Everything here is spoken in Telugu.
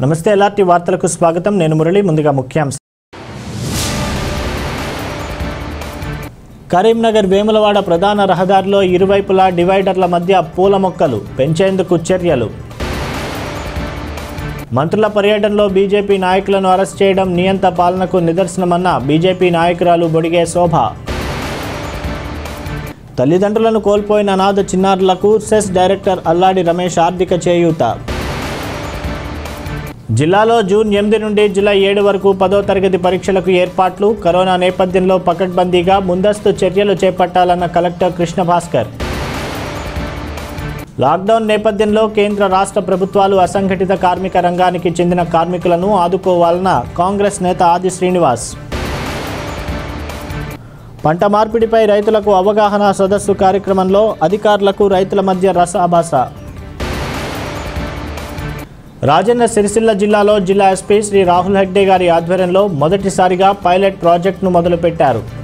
నమస్తే ఎల్ఆర్టీ వార్తలకు స్వాగతం నేను మురళి ముందుగా ముఖ్యాంశం కరీంనగర్ వేములవాడ ప్రధాన రహదారిలో ఇరువైపులా డివైడర్ల మధ్య పూల మొక్కలు పెంచేందుకు చర్యలు మంత్రుల పర్యటనలో బీజేపీ నాయకులను అరెస్ట్ చేయడం నియంత పాలనకు నిదర్శనమన్న బీజేపీ నాయకురాలు బొడిగే శోభ తల్లిదండ్రులను కోల్పోయిన అనాథ చిన్నారులకు సెస్ డైరెక్టర్ అల్లాడి రమేష్ ఆర్థిక చేయూత జిల్లాలో జూన్ ఎనిమిది నుండి జూలై ఏడు వరకు పదో తరగతి పరీక్షలకు ఏర్పాట్లు కరోనా నేపథ్యంలో పకడ్బందీగా ముందస్తు చర్యలు చేపట్టాలన్న కలెక్టర్ కృష్ణ భాస్కర్ లాక్డౌన్ నేపథ్యంలో కేంద్ర రాష్ట్ర ప్రభుత్వాలు అసంఘటిత కార్మిక రంగానికి చెందిన కార్మికులను ఆదుకోవాలన్న కాంగ్రెస్ నేత ఆది శ్రీనివాస్ పంట మార్పిడిపై రైతులకు అవగాహన సదస్సు కార్యక్రమంలో అధికారులకు రైతుల మధ్య రసాభాస రాజన్న సిరిసిల్ల జిల్లాలో జిల్లా ఎస్పీ శ్రీ రాహుల్ హెగ్డే గారి ఆధ్వర్యంలో మొదటిసారిగా పైలట్ ప్రాజెక్టును మొదలుపెట్టారు